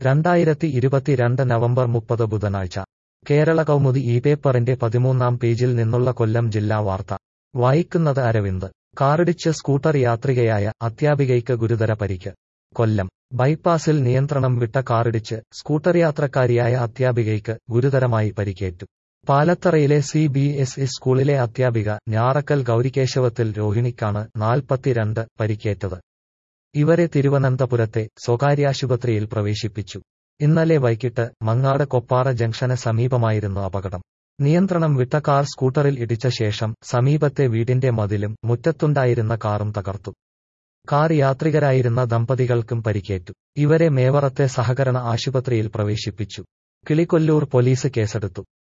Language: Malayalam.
രണ്ടായിരത്തി ഇരുപത്തിരണ്ട് നവംബർ മുപ്പത് ബുധനാഴ്ച കേരള കൗമുദി ഈ പേപ്പറിന്റെ പതിമൂന്നാം പേജിൽ നിന്നുള്ള കൊല്ലം ജില്ലാ വാർത്ത വായിക്കുന്നത് അരവിന്ദ് കാറിടിച്ച് സ്കൂട്ടർ യാത്രികയായ അധ്യാപികയ്ക്ക് ഗുരുതര പരിക്ക് കൊല്ലം ബൈപ്പാസിൽ നിയന്ത്രണം വിട്ട കാറിടിച്ച് സ്കൂട്ടർ യാത്രക്കാരിയായ അധ്യാപികയ്ക്ക് ഗുരുതരമായി പരിക്കേറ്റു പാലത്തറയിലെ സി ബി എസ് ഇ സ്കൂളിലെ അധ്യാപിക ഞാറക്കൽ ഗൗരികേശവത്തിൽ രോഹിണിക്കാണ് നാൽപ്പത്തിരണ്ട് പരിക്കേറ്റത് ഇവരെ തിരുവനന്തപുരത്തെ സ്വകാര്യാശുപത്രിയിൽ പ്രവേശിപ്പിച്ചു ഇന്നലെ വൈകിട്ട് മങ്ങാട് കൊപ്പാറ ജംഗ്ഷന് സമീപമായിരുന്നു അപകടം നിയന്ത്രണം വിട്ട കാർ സ്കൂട്ടറിൽ ഇടിച്ച ശേഷം സമീപത്തെ വീടിന്റെ മതിലും മുറ്റത്തുണ്ടായിരുന്ന കാറും തകർത്തു കാർ യാത്രികരായിരുന്ന ദമ്പതികൾക്കും പരിക്കേറ്റു ഇവരെ മേവറത്തെ സഹകരണ ആശുപത്രിയിൽ പ്രവേശിപ്പിച്ചു കിളികൊല്ലൂർ പോലീസ് കേസെടുത്തു